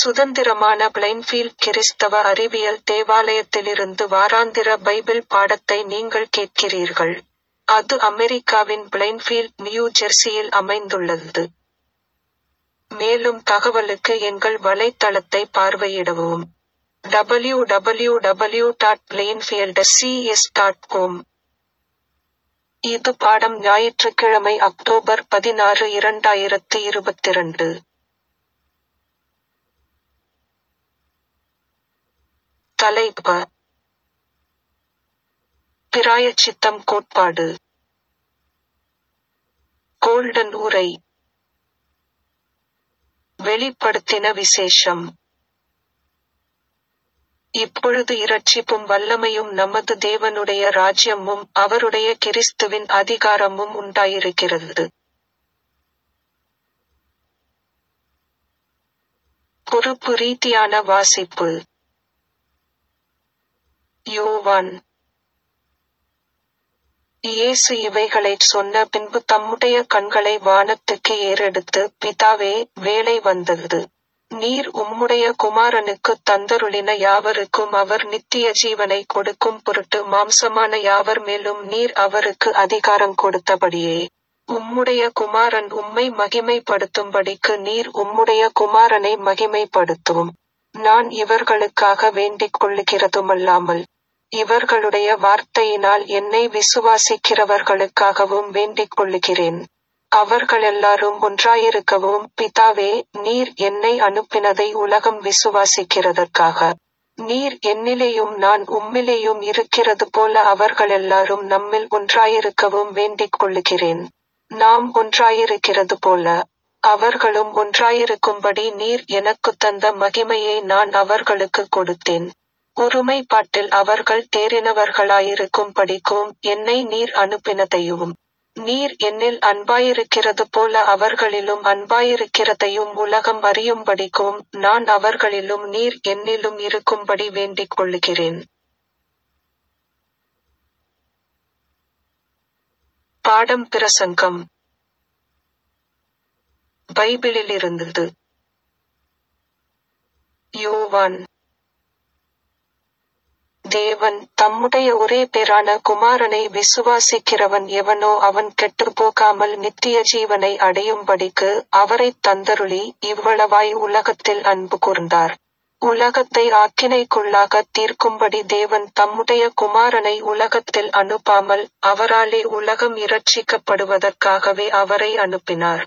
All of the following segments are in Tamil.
சுதந்திரமான பிளைன்ஃபீல்ட் கிறிஸ்தவ அறிவியல் தேவாலயத்திலிருந்து வாராந்திர பைபிள் பாடத்தை நீங்கள் கேட்கிறீர்கள். அது அமெரிக்காவின் பிளைன்ஃபீல்ட் நியூ ஜெர்சியில் அமைந்துள்ளது. மேலும் தகவலுக்கு எங்கள் வலைத்தளத்தை பார்வையிடவும். www.plainfieldcs.com இது பாடம் ஞாயிற்றுக்கிழமை அக்டோபர் பதினாறு இரண்டாயிரத்து இருபத்திரண்டு. தலைப்ப பிராயச்சித்தம் கோட்பாடு கோல்டன் உரை வெளிப்படுத்தின விசேஷம் இப்பொழுது இரட்சிப்பும் வல்லமையும் நமது தேவனுடைய ராஜ்யமும் அவருடைய கிறிஸ்துவின் அதிகாரமும் உண்டாயிருக்கிறது. பொறுப்பு ரீதியான வாசிப்பு யோவான் இயேசு இவைகளைச் சொன்ன பின்பு தம்முடைய கண்களை வானத்துக்கு ஏறெடுத்து பிதாவே வேளை வந்தது. நீர் உம்முடைய குமாரனுக்குத் தந்தருளின யாவருக்கும் அவர் நித்திய ஜீவனை கொடுக்கும் பொருட்டு மாம்சமான யாவர் மேலும் நீர் அவருக்கு அதிகாரம் கொடுத்தபடியே. உம்முடைய குமாரன் உம்மை மகிமைப்படுத்தும்படிக்கு நீர் உம்முடைய குமாரனை மகிமைப்படுத்தும். நான் இவர்களுக்காக வேண்டிக் கொள்ளுகிறதுமல்லாமல் இவர்களுடைய வார்த்தையினால் என்னை விசுவாசிக்கிறவர்களுக்காகவும் வேண்டிக் கொள்ளுகிறேன். அவர்களெல்லாரும் ஒன்றாயிருக்கவும் பிதாவே நீர் என்னை அனுப்பினதை உலகம் விசுவாசிக்கிறதற்காக. நீர் என்னிலேயும் நான் உம்மிலேயும் இருக்கிறது போல அவர்களெல்லாரும் நம்மில் ஒன்றாயிருக்கவும் வேண்டிக் கொள்ளுகிறேன். நாம் ஒன்றாயிருக்கிறது போல அவர்களும் ஒன்றாயிருக்கும்படி நீர் எனக்குத் தந்த மகிமையை நான் அவர்களுக்குக் கொடுத்தேன். ஒருமைப்பாட்டில் அவர்கள் தேறினவர்களாயிருக்கும்படிக்கும் என்னை நீர் அனுப்பினதையும் நீர் என்னில் அன்பாயிருக்கிறது போல அவர்களிலும் அன்பாயிருக்கிறதையும் உலகம் அறியும்படிக்கும் நான் அவர்களிலும் நீர் என்னிலும் இருக்கும்படி வேண்டிக் கொள்ளுகிறேன். பாடம் பிரசங்கம் பைபிளிலிருந்தது யோவான் தேவன் தம்முடைய ஒரே பேரான குமாரனை விசுவாசிக்கிறவன் எவனோ அவன் கெட்டுப்போகாமல் நித்திய ஜீவனை அடையும்படிக்கு அவரைத் தந்தருளி இவ்வளவாய் உலகத்தில் அன்பு கூர்ந்தார். உலகத்தை ஆக்கினைக்குள்ளாகத் தீர்க்கும்படி தேவன் தம்முடைய குமாரனை உலகத்தில் அனுப்பாமல் அவராலே உலகம் இரட்சிக்கப்படுவதற்காகவே அவரை அனுப்பினார்.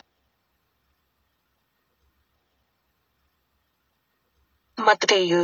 மத்தேயு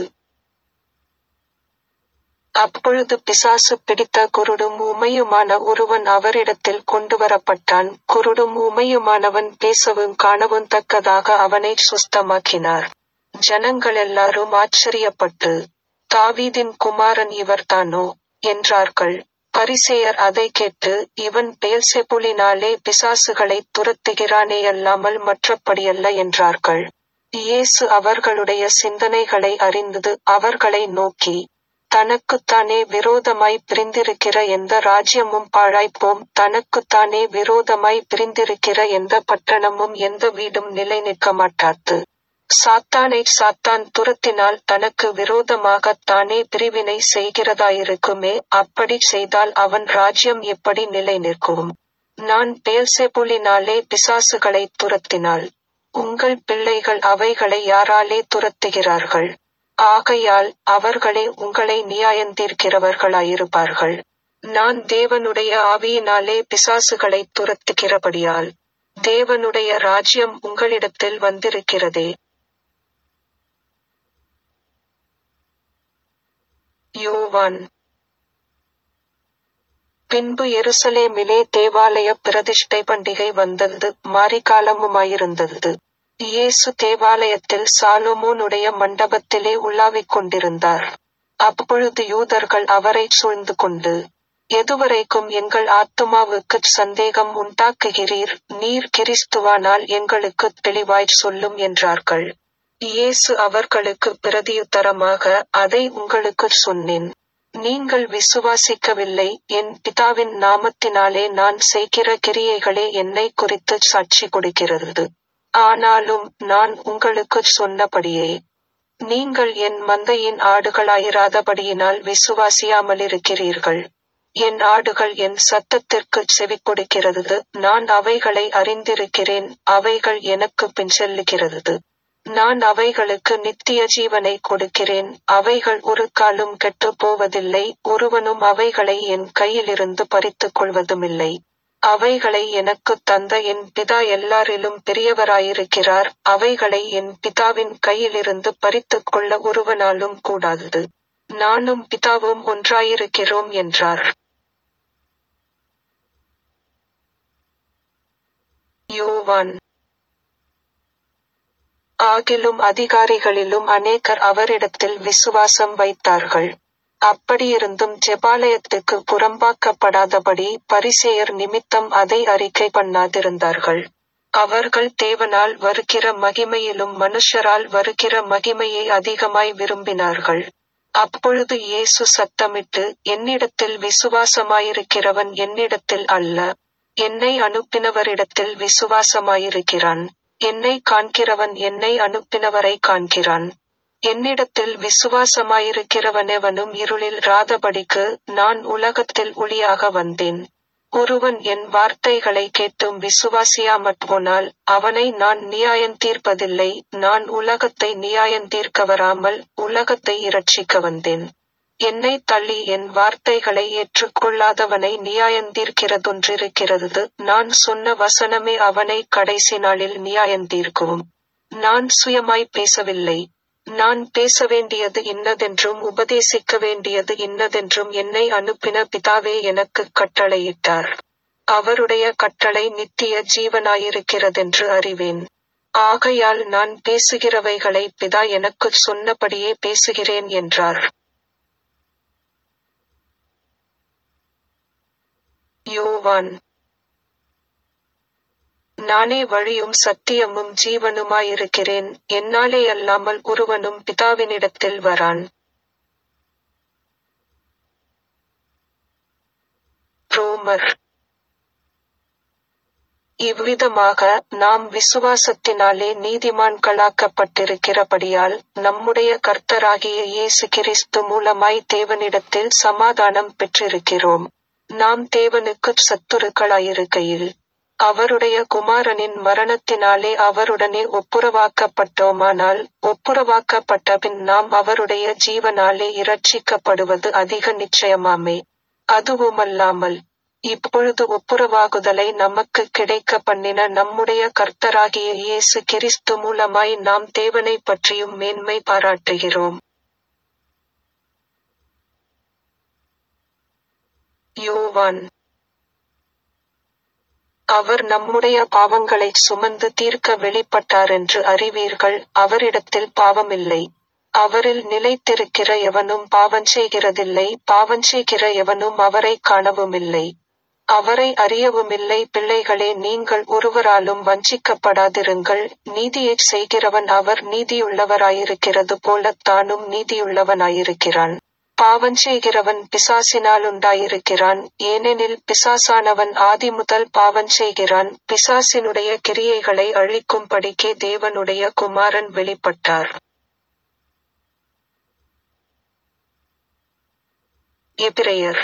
அப்பொழுது பிசாசு பிடித்த குருடும் ஊமையுமான ஒருவன் அவரிடத்தில் கொண்டுவரப்பட்டான் குருடும் ஊமையுமானவன் பேசவும் காணவும் தக்கதாக அவனைச் சுஸ்தமாக்கினார். ஜனங்களெல்லாரும் ஆச்சரியப்பட்டு தாவீதின் குமாரன் இவர்தானோ என்றார்கள். பரிசேயர் அதைக் கேட்டு இவன் பெயல்செபூலினாலே பிசாசுகளைத் துரத்துகிறானேயல்லாமல் மற்றபடியல்ல என்றார்கள். இயேசு அவர்களுடைய சிந்தனைகளை அறிந்து அவர்களை நோக்கி தனக்குத்தானே விரோதமாய் பிரிந்திருக்கிற எந்த ராஜ்யமும் பாழாய்ப்போம் தனக்குத்தானே விரோதமாய் பிரிந்திருக்கிற எந்த பட்டணமும் எந்த வீடும் நிலை நிற்கமாட்டாது. சாத்தானைச் சாத்தான் துரத்தினால் தனக்கு விரோதமாகத் தானே பிரிவினை செய்கிறதாயிருக்குமே அப்படிச் செய்தால் அவன் ராஜ்யம் எப்படி நிலை நிற்கும்? நான் பெயல்செபூலினாலே பிசாசுகளைத் துரத்தினால் உங்கள் பிள்ளைகள் அவைகளை யாராலே துரத்துகிறார்கள்? ஆகையால் அவர்களே உங்களை நியாயந்தீர்க்கிறவர்களாயிருப்பார்கள். நான் தேவனுடைய ஆவியினாலே பிசாசுகளைத் துரத்துகிறபடியால் தேவனுடைய ராஜ்யம் உங்களிடத்தில் வந்திருக்கிறதே. யோவான் பின்பு எருசலேமிலே தேவாலயப் பிரதிஷ்டை பண்டிகை வந்தது மாரிகாலமுமாயிருந்தது. இயேசு தேவாலயத்தில் சாலொமோனுடைய மண்டபத்திலே உலாவிக் கொண்டிருந்தார். அப்பொழுது யூதர்கள் அவரைச் சூழ்ந்து கொண்டு எதுவரைக்கும் எங்கள் ஆத்துமாவுக்குச் சந்தேகம் உண்டாக்குகிறீர் நீர் கிறிஸ்துவானால் எங்களுக்குத் தெளிவாய்ச் சொல்லும் என்றார்கள். இயேசு அவர்களுக்குப் பிரதியுத்தரமாக அதை உங்களுக்குச் சொன்னேன். நீங்கள் விசுவாசிக்கவில்லை என் பிதாவின் நாமத்தினாலே நான் செய்கிற கிரியைகளே என்னைக் குறித்துச் சாட்சி கொடுக்கிறது. ஆனாலும் நான் உங்களுக்குச் சொன்னபடியே நீங்கள் என் மந்தையின் ஆடுகளாயிராதபடியினால் விசுவாசியாமலிருக்கிறீர்கள் என் ஆடுகள் என் சத்தத்திற்குச் செவி கொடுக்கிறது நான் அவைகளை அறிந்திருக்கிறேன் அவைகள் எனக்கு பின் செல்லுகிறது நான் அவைகளுக்கு நித்திய ஜீவனை கொடுக்கிறேன் அவைகள் ஒரு காலும் கெட்டுப் போவதில்லை ஒருவனும் அவைகளை என் கையிலிருந்து பறித்துக் கொள்வதுமில்லை அவைகளை எனக்குத் தந்த என் பிதா எல்லாரிலும் பெரியவராயிருக்கிறார் அவைகளை என் பிதாவின் கையிலிருந்து பறித்துக் கொள்ள ஒருவனாலும் கூடாதது நானும் பிதாவும் ஒன்றாயிருக்கிறோம் என்றார் யோவான் ஆகிலும் அதிகாரிகளிலும் அநேகர் அவரிடத்தில் விசுவாசம் வைத்தார்கள் அப்படியிருந்தும் ஜெபாலயத்துக்கு புறம்பாக்கப்படாதபடி பரிசேயர் நிமித்தம் அதை அறிக்கை பண்ணாதிருந்தார்கள் அவர்கள் தேவனால் வருகிற மகிமையிலும் மனுஷரால் வருகிற மகிமையை அதிகமாய் விரும்பினார்கள் அப்பொழுது இயேசு சத்தமிட்டு என்னிடத்தில் விசுவாசமாயிருக்கிறவன் என்னிடத்தில் அல்ல என்னை அனுப்பினவரிடத்தில் விசுவாசமாயிருக்கிறான் என்னை காண்கிறவன் என்னை அனுப்பினவரை காண்கிறான் என்னிடத்தில் விசுவாசமாயிருக்கிறவனெவனும் இருளில் ராதபடிக்கு நான் உலகத்தில் ஒளியாக வந்தேன் ஒருவன் என் வார்த்தைகளை கேட்டும் விசுவாசியாமற் போனால் அவனை நான் நியாயம் தீர்ப்பதில்லை நான் உலகத்தை நியாயம் தீர்க்க வராமல் உலகத்தை இரட்சிக்க வந்தேன் என்னை தள்ளி என் வார்த்தைகளை ஏற்றுக்கொள்ளாதவனை நியாயந்தீர்க்கிறதொன்றிருக்கிறது நான் சொன்ன வசனமே அவனை கடைசி நாளில் நியாயந்தீர்க்கும் நான் சுயமாய் பேசவில்லை நான் பேச வேண்டியது இன்னதென்றும் உபதேசிக்க வேண்டியது இன்னதென்றும் என்னை அனுப்பின பிதாவே எனக்குக் கட்டளையிட்டார் அவருடைய கட்டளை நித்திய ஜீவனாயிருக்கிறதென்று அறிவேன் ஆகையால் நான் பேசுகிறவைகளை பிதா எனக்குச் சொன்னபடியே பேசுகிறேன் என்றார் யோவான் நானே வழியும் சத்தியமும் ஜீவனுமாயிருக்கிறேன் என்னாலே அல்லாமல் ஒருவனும் பிதாவினிடத்தில் வரான் ரோமர் இவ்விதமாக நாம் விசுவாசத்தினாலே நீதிமான்களாக்கப்பட்டிருக்கிறபடியால் நம்முடைய கர்த்தராகிய இயேசு கிறிஸ்து மூலமாய் தேவனிடத்தில் சமாதானம் பெற்றிருக்கிறோம் நாம் தேவனுக்குச் சத்துருக்களாயிருக்கையில் அவருடைய குமாரனின் மரணத்தினாலே அவருடனே ஒப்புரவாக்கப்பட்டோமானால் ஒப்புரவாக்கப்பட்ட பின் நாம் அவருடைய ஜீவனாலே இரட்சிக்கப்படுவது அதிக நிச்சயமாமே அதுவுமல்லாமல் இப்பொழுது ஒப்புரவாகுதலை நமக்கு கிடைக்க பண்ணின நம்முடைய கர்த்தராகிய இயேசு கிறிஸ்து மூலமாய் நாம் தேவனை பற்றியும் மேன்மை பாராட்டுகிறோம் யோவான் அவர் நம்முடைய பாவங்களைச் சுமந்து தீர்க்க வெளிப்பட்டாரென்று அறிவீர்கள் அவரிடத்தில் பாவமில்லை அவரில் நிலைத்திருக்கிற எவனும் பாவஞ்செய்கிறதில்லை பாவஞ்செய்கிற எவனும் அவரை காணவுமில்லை அவரை அறியவுமில்லை பிள்ளைகளே நீங்கள் ஒருவராலும் வஞ்சிக்கப்படாதிருங்கள் நீதியைச் செய்கிறவன் அவர் நீதியுள்ளவராயிருக்கிறது போல தானும் நீதியுள்ளவனாயிருக்கிறான் பாவஞ்செய்கிறவன் பிசாசினாலுண்டாயிருக்கிறான் ஏனெனில் பிசாசானவன் ஆதி முதல் பாவஞ்செய்கிறான் பிசாசினுடைய கிரியைகளை அழிக்கும்படிக்கே தேவனுடைய குமாரன் வெளிப்பட்டார் எபிரெயர்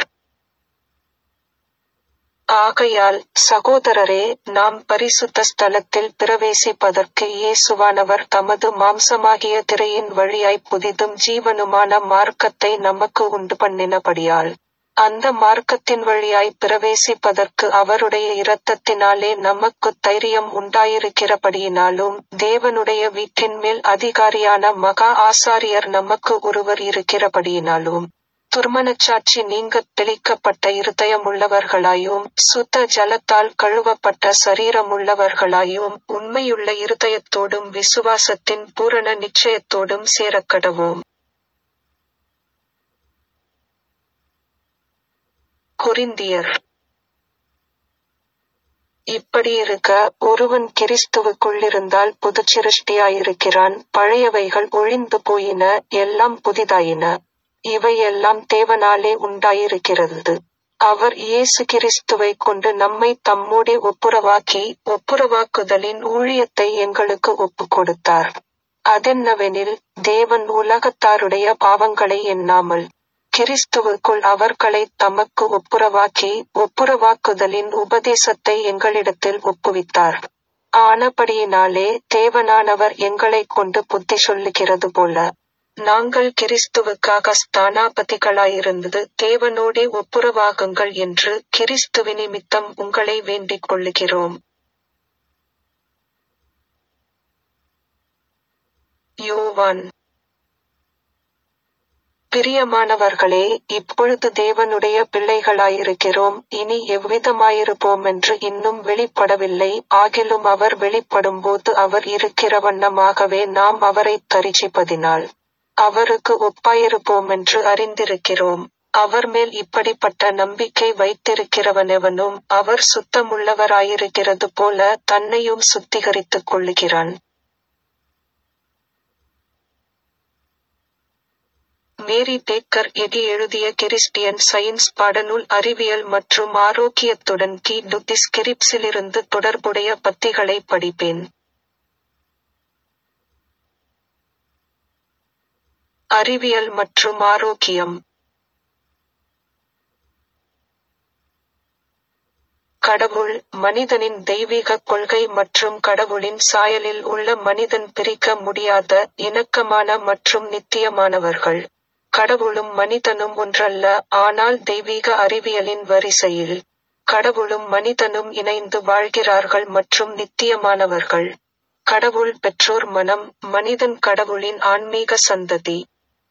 ஆகையால் சகோதரரே நாம் பரிசுத்த ஸ்தலத்தில் பிரவேசிப்பதற்கு இயேசுவானவர் தமது மாம்சமாகிய திரையின் வழியாய் புதிதும் ஜீவனுமான மார்க்கத்தை நமக்கு உண்டு பண்ணினபடியால் அந்த மார்க்கத்தின் வழியாய் பிரவேசிப்பதற்கு அவருடைய இரத்தத்தினாலே நமக்கு தைரியம் உண்டாயிருக்கிறபடியினாலும் தேவனுடைய வீட்டின் மேல் அதிகாரியான மகா ஆசாரியர் நமக்கு ஒருவர் இருக்கிறபடியினாலும் துர்மனச்சாட்சி நீங்கத் தெளிக்கப்பட்ட இருதயமுள்ளவர்களாயும் சுத்த ஜலத்தால் கழுவப்பட்ட சரீரமுள்ளவர்களாயும் உண்மையுள்ள இருதயத்தோடும் விசுவாசத்தின் பூரண நிச்சயத்தோடும் சேரக்கடவோம் கொரிந்தியர் இப்படியிருக்க ஒருவன் கிறிஸ்துவுக்குள்ளிருந்தால் புதுச்சிருஷ்டியாயிருக்கிறான் பழையவைகள் ஒழிந்து போயின எல்லாம் புதிதாயின இவையெல்லாம் தேவனாலே உண்டாயிருக்கிறது அவர் இயேசு கிறிஸ்துவை கொண்டு நம்மை தம்மோடே ஒப்புரவாக்கி ஒப்புரவாக்குதலின் ஊழியத்தை எங்களுக்கு ஒப்புக் கொடுத்தார் அதென்னவெனில் தேவன் உலகத்தாருடைய பாவங்களை எண்ணாமல் கிறிஸ்துவுக்குள் அவர்களைத் தமக்கு ஒப்புரவாக்கி ஒப்புரவாக்குதலின் உபதேசத்தை எங்களிடத்தில் ஒப்புவித்தார் ஆனபடியினாலே தேவனானவர் எங்களைக் கொண்டு புத்தி சொல்லுகிறது போல நாங்கள் கிறிஸ்துவுக்காக ஸ்தானாபதிகளாயிருந்தது தேவனோடே ஒப்புரவாகுங்கள் என்று கிறிஸ்துவி நிமித்தம் உங்களை வேண்டிக் கொள்ளுகிறோம் யோவான் பிரியமானவர்களே இப்பொழுது தேவனுடைய பிள்ளைகளாயிருக்கிறோம் இனி எவ்விதமாயிருப்போமென்று இன்னும் வெளிப்படவில்லை ஆகிலும் அவர் வெளிப்படும்போது அவர் இருக்கிற வண்ணமாகவே நாம் அவரைத் தரிசிப்பதினால் அவருக்கு ஒப்பாயிருப்போமென்று அறிந்திருக்கிறோம் அவர் மேல் இப்படிப்பட்ட நம்பிக்கை வைத்திருக்கிறவனெவனும் அவர் சுத்தமுள்ளவராயிருக்கிறது போல தன்னையும் சுத்திகரித்துக் கொள்ளுகிறான் மேரி பேக்கர் எடி எழுதிய கிறிஸ்டியன் சயின்ஸ் பாடநூல் அறிவியல் மற்றும் ஆரோக்கியத்துடன் கி டுத்திஸ்கிரிப்ஸிலிருந்து தொடர்புடைய பத்திகளை படிப்பேன் அறிவியல் மற்றும் ஆரோக்கியம் கடவுள் மனிதனின் தெய்வீக கொள்கை மற்றும் கடவுளின் சாயலில் உள்ள மனிதன் பிரிக்க முடியாத இணக்கமான மற்றும் நித்தியமானவர்கள் கடவுளும் மனிதனும் ஒன்றல்ல ஆனால் தெய்வீக அறிவியலின் வரிசையில் கடவுளும் மனிதனும் இணைந்து வாழ்கிறார்கள் மற்றும் நித்தியமானவர்கள் கடவுள் பெற்றோர் மனம் மனிதன் கடவுளின் ஆன்மீக சந்ததி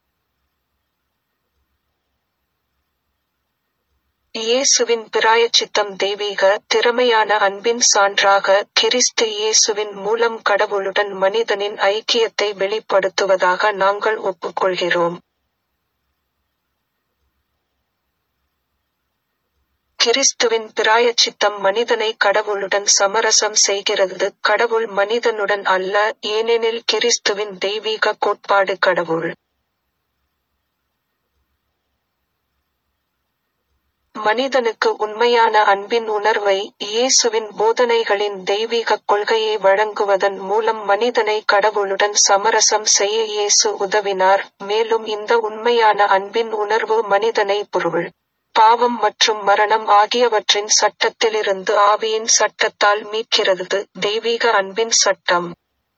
இயேசுவின் பிராயச்சித்தம் தெய்வீக திறமையான அன்பின் சான்றாக கிறிஸ்து இயேசுவின் மூலம் கடவுளுடன் மனிதனின் ஐக்கியத்தை வெளிப்படுத்துவதாக நாங்கள் ஒப்புக்கொள்கிறோம் கிறிஸ்துவின் பிராயச்சித்தம் மனிதனை கடவுளுடன் சமரசம் செய்கிறது கடவுள் மனிதனுடன் அல்ல ஏனெனில் கிறிஸ்துவின் தெய்வீக கோட்பாடு கடவுள் மனிதனுக்கு உண்மையான அன்பின் உணர்வை இயேசுவின் போதனைகளின் தெய்வீக கொள்கையை வழங்குவதன் மூலம் மனிதனை கடவுளுடன் சமரசம் செய்ய இயேசு உதவினார் மேலும் இந்த உண்மையான அன்பின் உணர்வு மனிதனை பொருள் பாவம் மற்றும் மரணம் ஆகியவற்றின் சட்டத்திலிருந்து ஆவியின் சட்டத்தால் மீட்கிறது தெய்வீக அன்பின் சட்டம்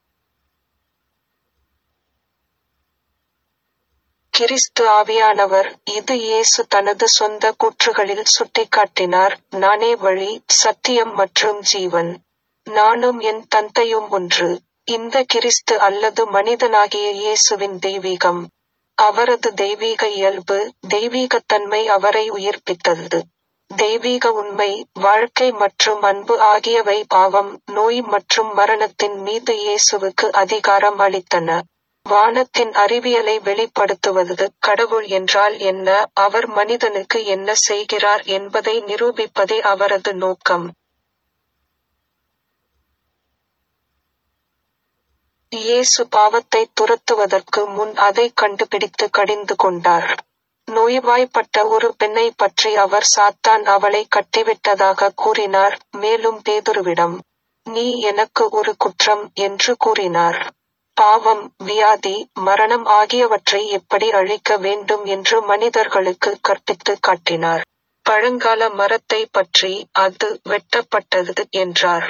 கிறிஸ்து ஆவியானவர் இது இயேசு தனது சொந்த கூற்றுகளில் சுட்டிக்காட்டினார் நானே வழி சத்தியம் மற்றும் ஜீவன் நானும் என் தந்தையும் ஒன்று இந்த கிறிஸ்து அல்லது மனிதனாகிய இயேசுவின் தெய்வீகம் அவரது தெய்வீக இயல்பு தெய்வீகத்தன்மை அவரை உயிர்ப்பித்தது தெய்வீக உண்மை வாழ்க்கை மற்றும் அன்பு ஆகியவை பாவம் நோய் மற்றும் மரணத்தின் மீது இயேசுவுக்கு அதிகாரம் அளித்தன வானத்தின் அறிவியலை வெளிப்படுத்துவது கடவுள் என்றால் என்ன அவர் மனிதனுக்கு என்ன செய்கிறார் என்பதை நிரூபிப்பதே அவரது நோக்கம் இயேசு பாவத்தை துரத்துவதற்கு முன் அதை கண்டுபிடித்து கடிந்து கொண்டார் நோய்வாய்ப்பட்ட ஒரு பெண்ணை பற்றி அவர் சாத்தான் அவளை கட்டிவிட்டதாக கூறினார் மேலும் பேதுருவிடம் நீ எனக்கு ஒரு குற்றம் என்று கூறினார் பாவம் வியாதி மரணம் ஆகியவற்றை எப்படி அழிக்க வேண்டும் என்று மனிதர்களுக்கு கற்பித்து காட்டினார் பழங்கால மரத்தை பற்றி அது வெட்டப்பட்டது என்றார்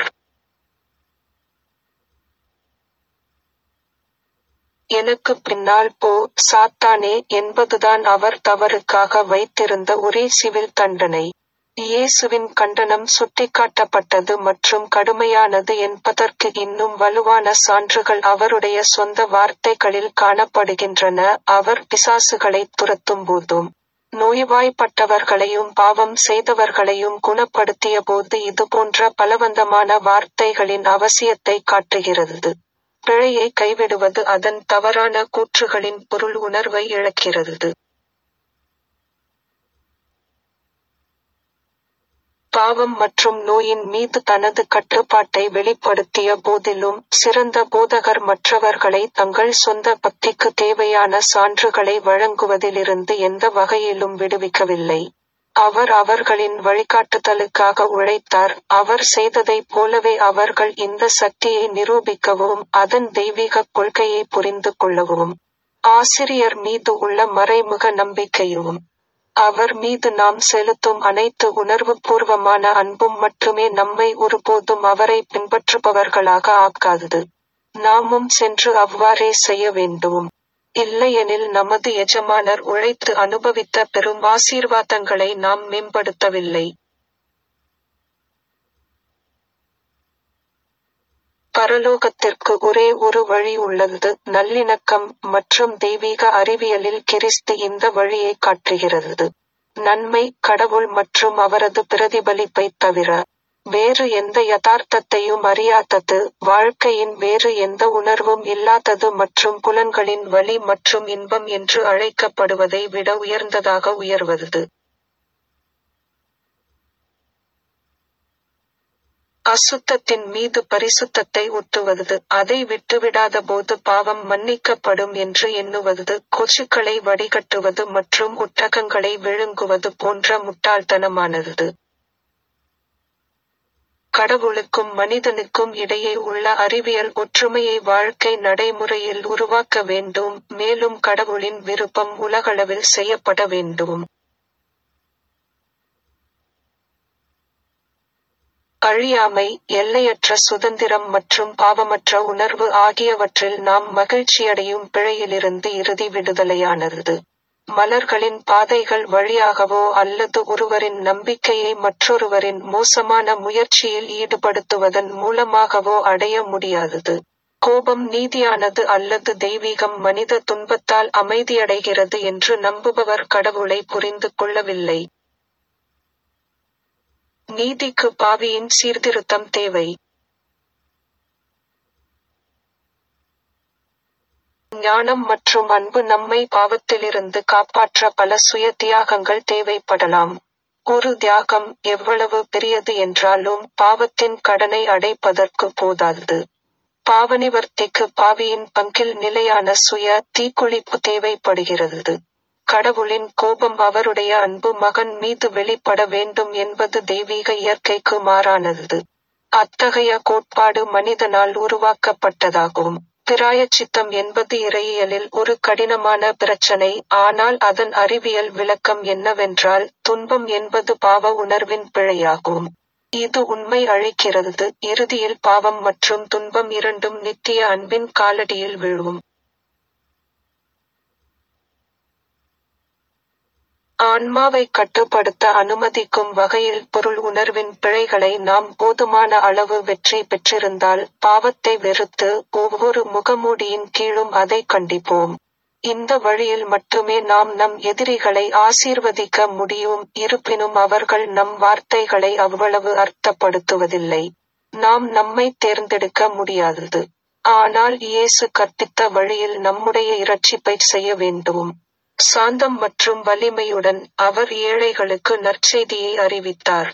எனக்கு பின்னால் போ சாத்தானே என்பதுதான் அவர் தவறுக்காக வைத்திருந்த ஒரே சிவில் தண்டனை இயேசுவின் கண்டனம் சுட்டிக்காட்டப்பட்டது மற்றும் கடுமையானது என்பதற்கு இன்னும் வலுவான சான்றுகள் அவருடைய சொந்த வார்த்தைகளில் காணப்படுகின்றன அவர் பிசாசுகளை துரத்தும் போதும் நோய்வாய்ப்பட்டவர்களையும் பாவம் செய்தவர்களையும் குணப்படுத்திய போது இதுபோன்ற பலவந்தமான வார்த்தைகளின் அவசியத்தை காட்டுகிறது பிழையை கைவிடுவது அதன் தவறான கூற்றுகளின் பொருள் உணர்வை இழக்கிறது பாவம் மற்றும் நோயின் மீது தனது கட்டுப்பாட்டை வெளிப்படுத்திய போதிலும் சிறந்த போதகர் மற்றவர்களை தங்கள் சொந்த பக்திக்கு தேவையான சான்றுகளை வழங்குவதிலிருந்து எந்த வகையிலும் விடுவிக்கவில்லை அவர் அவர்களின் வழிகாட்டுதலுக்காக உழைத்தார் அவர் செய்ததைப் போலவே அவர்கள் இந்த சக்தியை நிரூபிக்கவும் அதன் தெய்வீகக் கொள்கையை புரிந்து கொள்ளவும் ஆசிரியர் மீது உள்ள மறைமுக நம்பிக்கையும் அவர் மீது நாம் செலுத்தும் அனைத்து உணர்வுபூர்வமான அன்பும் மட்டுமே நம்மை ஒருபோதும் அவரை பின்பற்றுபவர்களாக ஆக்காதது நாமும் சென்று அவ்வாறே செய்ய வேண்டும் இல்லையெனில் நமது எஜமானர் உழைத்து அனுபவித்த பெரும் ஆசீர்வாதங்களை நாம் மேம்படுத்தவில்லை பரலோகத்திற்கு ஒரே ஒரு வழி உள்ளது நல்லிணக்கம் மற்றும் தெய்வீக அறிவியலில் கிறிஸ்து இந்த வழியை காட்டுகிறது நன்மை கடவுள் மற்றும் அவரது பிரதிபலிப்பைத் தவிர வேறு எந்த யதார்த்தத்தையும் அறியாதது வாழ்க்கையின் வேறு எந்த உணர்வும் இல்லாதது மற்றும் புலன்களின் வலி மற்றும் இன்பம் என்று அழைக்கப்படுவதை விட உயர்ந்ததாக உயர்வது அசுத்தத்தின் மீது பரிசுத்தத்தை ஒட்டுவது அதை விட்டுவிடாத போது பாவம் மன்னிக்கப்படும் என்று எண்ணுவது கொசுக்களை வடிகட்டுவது மற்றும் ஒட்டகங்களை விழுங்குவது போன்ற முட்டாள்தனமானது கடவுளுக்கும் மனிதனுக்கும் இடையே உள்ள அறிவியல் ஒற்றுமையை வாழ்க்கை நடைமுறையில் உருவாக்க வேண்டும் மேலும் கடவுளின் விருப்பம் உலகளவில் செய்யப்பட வேண்டும் அழியாமை எல்லையற்ற சுதந்திரம் மற்றும் பாவமற்ற உணர்வு ஆகியவற்றில் நாம் மகிழ்ச்சியடையும் பிழையிலிருந்து இறுதி விடுதலையானது மலர்களின் பாதைகள் வழியாகவோ அல்லது ஒருவரின் நம்பிக்கையை மற்றொருவரின் மோசமான முயற்சியில் ஈடுபடுத்துவதன் மூலமாகவோ அடைய முடியாதது கோபம் நீதியானது அல்லது தெய்வீகம் மனித துன்பத்தால் அமைதியடைகிறது என்று நம்புபவர் கடவுளை புரிந்து கொள்ளவில்லை நீதிக்கு பாவியின் சீர்திருத்தம் தேவை ஞானம் மற்றும் அன்பு நம்மை பாவத்திலிருந்து காப்பாற்ற பல சுய தியாகங்கள் தேவைப்படலாம் ஒரு தியாகம் எவ்வளவு பெரியது என்றாலும் பாவத்தின் கடனை அடைப்பதற்கு போதாது பாவனிவர்த்திக்கு பாவியின் பங்கில் நிலையான சுய தீக்குளிப்பு தேவைப்படுகிறது கடவுளின் கோபம் அவருடைய அன்பு மகன் மீது வெளிப்பட வேண்டும் என்பது தெய்வீக இயற்கைக்கு மாறானது அத்தகைய கோட்பாடு மனிதனால் உருவாக்கப்பட்டதாகும் பிராயச்சித்தம் என்பது இறையியலில் ஒரு கடினமான பிரச்சனை ஆனால் அதன் அறிவியல் விளக்கம் என்னவென்றால் துன்பம் என்பது பாவ உணர்வின் பிழையாகும் இது உண்மை அழிக்கிறது இறுதியில் பாவம் மற்றும் துன்பம் இரண்டும் நித்திய அன்பின் காலடியில் விழும் ஆன்மாவை கட்டுப்படுத்த அனுமதிக்கும் வகையில் பொருள் உணர்வின் பிழைகளை நாம் போதுமான அளவு வெற்றி பெற்றிருந்தால் பாவத்தை வெறுத்து ஒவ்வொரு முகமூடியின் கீழும் அதை கண்டிப்போம் இந்த வழியில் மட்டுமே நாம் நம் எதிரிகளை ஆசீர்வதிக்க முடியும் இருப்பினும் அவர்கள் நம் வார்த்தைகளை அவ்வளவு அர்த்தப்படுத்துவதில்லை நாம் நம்மை தேர்ந்தெடுக்க முடியாதது ஆனால் இயேசு கற்பித்த வழியில் நம்முடைய இரட்சிப்பை செய்ய வேண்டும் சாந்தம் மற்றும் வலிமையுடன் அவர் ஏழைகளுக்கு நற்செய்தியை அறிவித்தார்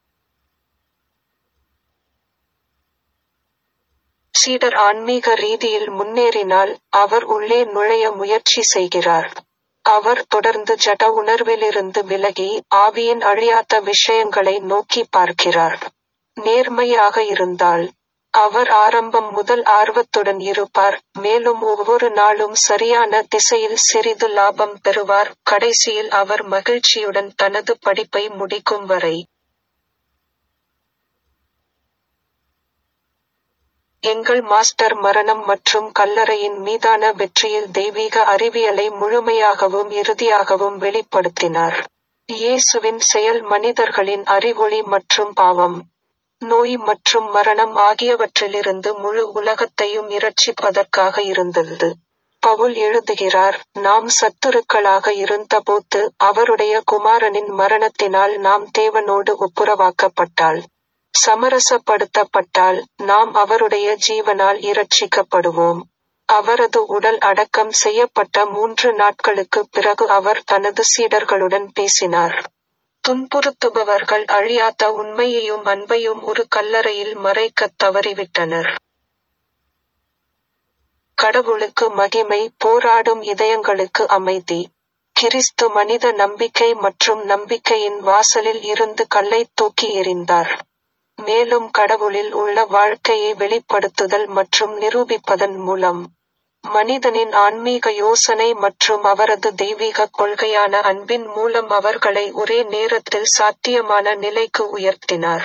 சீடர் ஆன்மீக ரீதியில் முன்னேறினால் அவர் உள்ளே நுழைய முயற்சி செய்கிறார் அவர் தொடர்ந்து ஜட உணர்விலிருந்து விலகி ஆவியின் அழியாத விஷயங்களை நோக்கி பார்க்கிறார் நேர்மையாக இருந்தால் அவர் ஆரம்பம் முதல் ஆர்வத்துடன் இருப்பார் மேலும் ஒவ்வொரு நாளும் சரியான திசையில் சிறிது லாபம் பெறுவார் கடைசியில் அவர் மகிழ்ச்சியுடன் தனது படிப்பை முடிக்கும் வரை எங்கள் மாஸ்டர் மரணம் மற்றும் கல்லறையின் மீதான வெற்றியில் தெய்வீக அறிவியலை முழுமையாகவும் இறுதியாகவும் வெளிப்படுத்தினார் இயேசுவின் செயல் மனிதர்களின் அறிவொளி மற்றும் பாவம் நோய் மற்றும் மரணம் ஆகியவற்றிலிருந்து முழு உலகத்தையும் இரட்சிப்பதற்காக இருந்தது பவுல் எழுதுகிறார் நாம் சத்துருக்களாக இருந்தபோது அவருடைய குமாரனின் மரணத்தினால் நாம் தேவனோடு ஒப்புரவாக்கப்பட்டால் சமரசப்படுத்தப்பட்டால் நாம் அவருடைய ஜீவனால் இரட்சிக்கப்படுவோம் அவரது உடல் அடக்கம் செய்யப்பட்ட மூன்று நாட்களுக்கு பிறகு அவர் தனது சீடர்களுடன் பேசினார் துன்புறுத்துபவர்கள் அழியாத உண்மையையும் அன்பையும் ஒரு கல்லறையில் மறைக்கத் தவறிவிட்டனர் கடவுளுக்கு மகிமை போராடும் இதயங்களுக்கு அமைதி கிறிஸ்து மனித நம்பிக்கை மற்றும் நம்பிக்கையின் வாசலில் இருந்து கல்லைத் தூக்கி எறிந்தார். மேலும் கடவுளில் உள்ள வாழ்க்கையை வெளிப்படுத்துதல் மற்றும் நிரூபிப்பதன் மூலம், மனிதனின் ஆன்மீக யோசனை மற்றும் அவரது தெய்வீக கொள்கையான அன்பின் மூலம் அவர்களை ஒரே நேரத்தில் சாத்தியமான நிலைக்கு உயர்த்தினார்.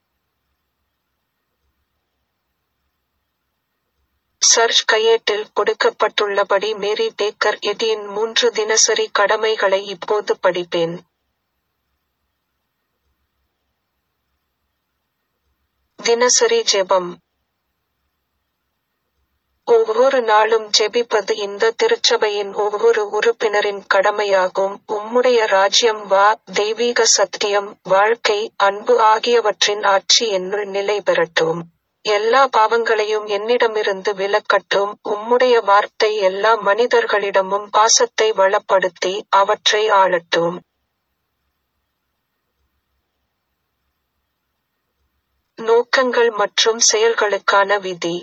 சர்ச் கையேட்டில் கொடுக்கப்பட்டுள்ளபடி மேரி பேக்கர் எடியின் மூன்று தினசரி கடமைகளை இப்போது படிப்பேன். தினசரி ஜெபம் ஒவ்வொரு நாளும் ஜெபிப்பது இந்த திருச்சபையின் ஒவ்வொரு உறுப்பினரின் கடமையாகும் உம்முடைய ராஜ்யம் வா தெய்வீக சத்தியம் வாழ்க்கை அன்பு ஆகியவற்றின் ஆட்சி என்னுள் நிலை பெறட்டும். எல்லா பாவங்களையும் என்னிடமிருந்து விலக்கட்டும் உம்முடைய வார்த்தை எல்லா மனிதர்களிடமும் பாசத்தை வளப்படுத்தி அவற்றை ஆளட்டும். நோக்கங்கள் மற்றும் செயல்களுக்கான விதி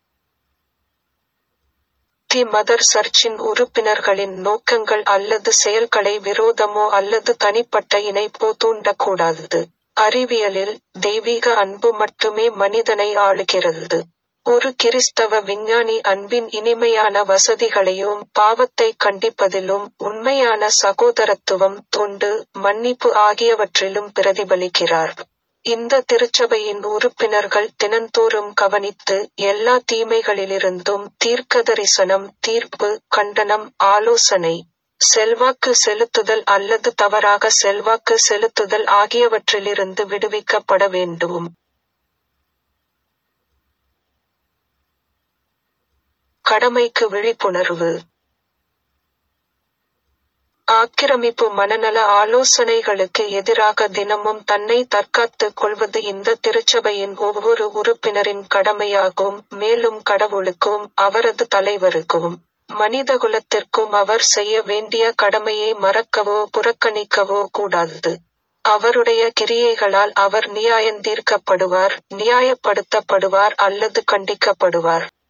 தி மதர் சர்ச்சின் உறுப்பினர்களின் நோக்கங்கள் அல்லது செயல்களை விரோதமோ அல்லது தனிப்பட்ட இணைப்போ தூண்டக்கூடாது. அறிவியலில், தெய்வீக அன்பு மட்டுமே மனிதனை ஆளுகிறது. ஒரு கிறிஸ்தவ விஞ்ஞானி அன்பின் இனிமையான வசதிகளையும் பாவத்தைக் கண்டிப்பதிலும் உண்மையான சகோதரத்துவம் தொண்டு மன்னிப்பு ஆகியவற்றிலும் பிரதிபலிக்கிறார். இந்த திருச்சபையின் உறுப்பினர்கள் தினந்தோறும் கவனித்து எல்லா தீமைகளிலிருந்தும் தீர்க்கதரிசனம் தீர்ப்பு கண்டனம் ஆலோசனை செல்வாக்கு செலுத்துதல் அல்லது தவறாக செல்வாக்கு செலுத்துதல் ஆகியவற்றிலிருந்து விடுவிக்கப்பட வேண்டும். கடமைக்கு விழிப்புணர்வு ஆக்கிரமிப்பு மனநல ஆலோசனைகளுக்கு எதிராக தினமும் தன்னை தற்காத்துக் கொள்வது இந்த திருச்சபையின் ஒவ்வொரு உறுப்பினரின் கடமையாகும் மேலும் கடவுளுக்கும் அவரது தலைவருக்கும் மனிதகுலத்திற்கும் அவர் செய்ய வேண்டிய கடமையை மறக்கவோ புறக்கணிக்கவோ கூடாது. அவருடைய கிரியைகளால் அவர் நியாயந்தீர்க்கப்படுவார் நியாயப்படுத்தப்படுவார் அல்லது கண்டிக்கப்படுவார்.